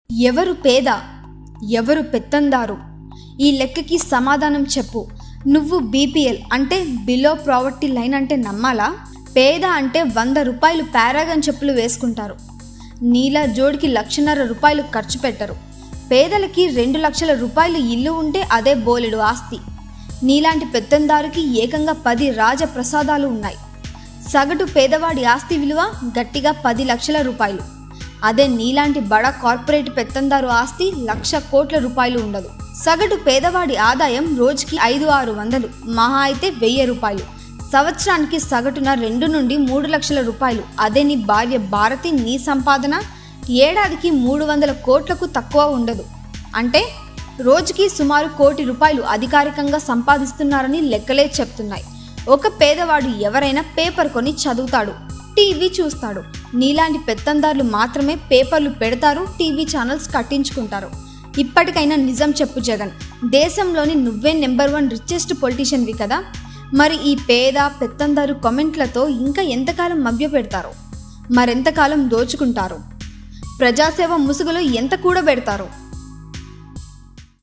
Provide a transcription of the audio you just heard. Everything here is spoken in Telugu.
ఎవరు పేద ఎవరు పెత్తందారు ఈ లెక్కకి సమాధానం చెప్పు నువ్వు బీపీఎల్ అంటే బిలో ప్రావర్టీ లైన్ అంటే నమ్మాలా పేద అంటే వంద రూపాయలు పారాగన్ చెప్పులు వేసుకుంటారు నీలా జోడికి లక్షన్నర రూపాయలు ఖర్చు పెట్టరు పేదలకి రెండు లక్షల రూపాయలు ఇల్లు ఉంటే అదే బోలెడు ఆస్తి నీలాంటి పెత్తందారుకి ఏకంగా పది రాజప్రసాదాలు ఉన్నాయి సగటు పేదవాడి ఆస్తి విలువ గట్టిగా పది లక్షల రూపాయలు అదే నీలాంటి బడా కార్పొరేట్ పెత్తందారు ఆస్తి లక్ష కోట్ల రూపాయలు ఉండదు సగటు పేదవాడి ఆదాయం రోజుకి ఐదు ఆరు వందలు మహా అయితే వెయ్యి రూపాయలు సంవత్సరానికి సగటున రెండు నుండి మూడు లక్షల రూపాయలు అదే నీ భార్య భారతి నీ సంపాదన ఏడాదికి మూడు వందల కోట్లకు తక్కువ ఉండదు అంటే రోజుకి సుమారు కోటి రూపాయలు అధికారికంగా సంపాదిస్తున్నారని లెక్కలే చెప్తున్నాయి ఒక పేదవాడు ఎవరైనా పేపర్ కొని చదువుతాడు టీవీ చూస్తాడు నీలాంటి పెత్తందారులు మాత్రమే పేపర్లు పెడతారు టీవీ ఛానల్స్ కట్టించుకుంటారు ఇప్పటికైనా నిజం చెప్పు జగన్ దేశంలోని నువ్వే నెంబర్ వన్ రిచెస్ట్ పొలిటీషియన్వి కదా మరి ఈ పేద పెత్తందారు కామెంట్లతో ఇంకా ఎంతకాలం మభ్య పెడతారు మరెంతకాలం దోచుకుంటారు ప్రజాసేవ ముసుగులో ఎంత కూడబెడతారు